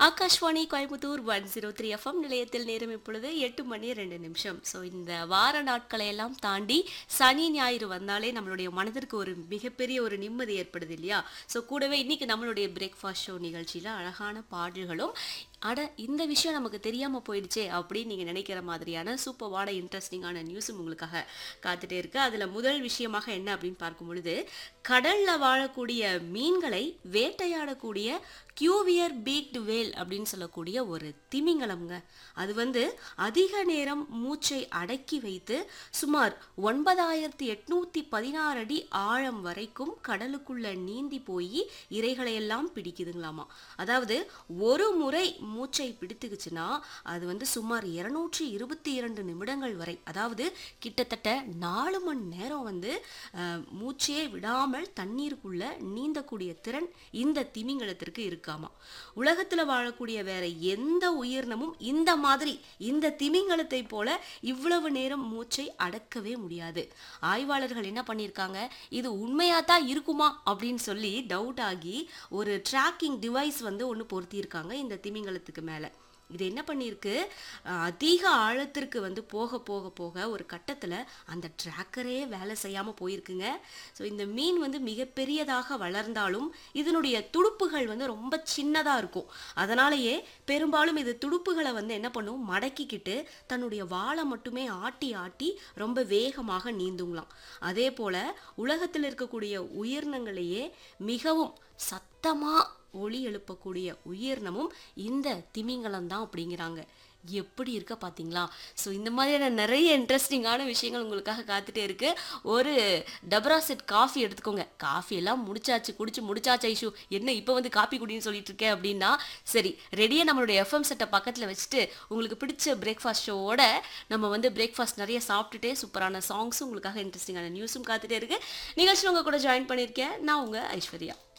Akashvani Coimbatore one zero three FM நிலையத்தில் நேரம் இப்பொழுது எட்டு மணி ரெண்டு நிமிஷம் ஸோ இந்த வார நாட்களை எல்லாம் தாண்டி சனி ஞாயிறு வந்தாலே நம்மளுடைய மனதிற்கு ஒரு மிகப்பெரிய ஒரு நிம்மதி ஏற்படுது இல்லையா ஸோ கூடவே இன்னைக்கு நம்மளுடைய பிரேக்ஃபாஸ்ட் ஷோ நிகழ்ச்சியில் அழகான பாடல்களும் அட இந்த விஷயம் நமக்கு தெரியாமல் போயிடுச்சே அப்படின்னு நீங்கள் நினைக்கிற மாதிரியான சூப்பர்வான இன்ட்ரெஸ்டிங்கான நியூஸும் உங்களுக்காக காத்துட்டே இருக்கு அதில் முதல் விஷயமாக என்ன அப்படின்னு பார்க்கும் பொழுது கடலில் வாழக்கூடிய மீன்களை வேட்டையாடக்கூடிய கியூவியர் பீக்டு வேல் அப்படின்னு சொல்லக்கூடிய ஒரு திமிங்கலம்ங்க அது வந்து அதிக நேரம் மூச்சை அடக்கி வைத்து சுமார் ஒன்பதாயிரத்தி எட்நூத்தி பதினாறு அடி ஆழம் வரைக்கும் கடலுக்குள்ள நீந்தி போய் இரைகளை எல்லாம் பிடிக்குதுங்களாமா அதாவது ஒரு முறை மூச்சை பிடித்துக்குச்சுன்னா அது வந்து சுமார் இருநூற்றி இருபத்தி இரண்டு நிமிடங்கள் வரை அதாவது கிட்டத்தட்ட நாலு மணி நேரம் வந்து அஹ், மூச்சே விடாமல் தண்ணீருக்குள்ள நீந்தக்கூடிய திறன் இந்த திமிங்கலத்திற்கு இருக்காமா உலகத்துல வாழக்கூடிய வேற எந்த உயிரினமும் இந்த மாதிரி இந்த திமிங்கலத்தை போல இவ்வளவு நேரம் மூச்சை அடக்கவே முடியாது ஆய்வாளர்கள் என்ன பண்ணியிருக்காங்க இது உண்மையா தான் இருக்குமா அப்படின்னு சொல்லி டவுட் ஆகி ஒரு ட்ராக்கிங் டிவைஸ் வந்து ஒன்று பொருத்தியிருக்காங்க இந்த திமிங்கலத்துக்கு மேலே இது என்ன பண்ணியிருக்கு அஹ் அதிக ஆழத்திற்கு வந்து போக போக போக ஒரு கட்டத்தில் அந்த ட்ராக்கரே வேலை செய்யாமல் போயிருக்குங்க ஸோ இந்த மீன் வந்து மிகப்பெரியதாக வளர்ந்தாலும் இதனுடைய துடுப்புகள் வந்து ரொம்ப சின்னதாக இருக்கும் அதனாலேயே பெரும்பாலும் இது துடுப்புகளை வந்து என்ன பண்ணும் மடக்கிக்கிட்டு தன்னுடைய வாளை மட்டுமே ஆட்டி ஆட்டி ரொம்ப வேகமாக நீந்துங்களாம் அதே போல் உலகத்தில் இருக்கக்கூடிய உயிரினங்களையே மிகவும் சத்தமாக ஒளி எழுப்பக்கூடிய உயிரினமும் இந்த திமிங்கலம் தான் அப்படிங்கிறாங்க எப்படி இருக்க பார்த்தீங்களா ஸோ இந்த மாதிரியான நிறைய இன்ட்ரெஸ்டிங்கான விஷயங்கள் உங்களுக்காக காத்துட்டே இருக்கு ஒரு டபரா செட் காஃபி எடுத்துக்கோங்க காஃபி எல்லாம் முடிச்சாச்சு குடிச்சு முடிச்சாச்சு ஐஷு என்ன இப்போ வந்து காப்பி குடின்னு சொல்லிட்டு இருக்கேன் அப்படின்னா சரி ரெடியாக நம்மளுடைய எஃப்எம் செட்டை பக்கத்தில் வச்சுட்டு உங்களுக்கு பிடிச்ச பிரேக்ஃபாஸ்ட் ஷோவோட நம்ம வந்து பிரேக்ஃபாஸ்ட் நிறைய சாப்பிட்டுட்டே சூப்பரான சாங்ஸும் உங்களுக்காக இன்ட்ரெஸ்டிங்கான நியூஸும் காத்துட்டே இருக்கு நிகழ்ச்சியில் உங்க கூட ஜாயின் பண்ணியிருக்கேன் நான் உங்க ஐஸ்வர்யா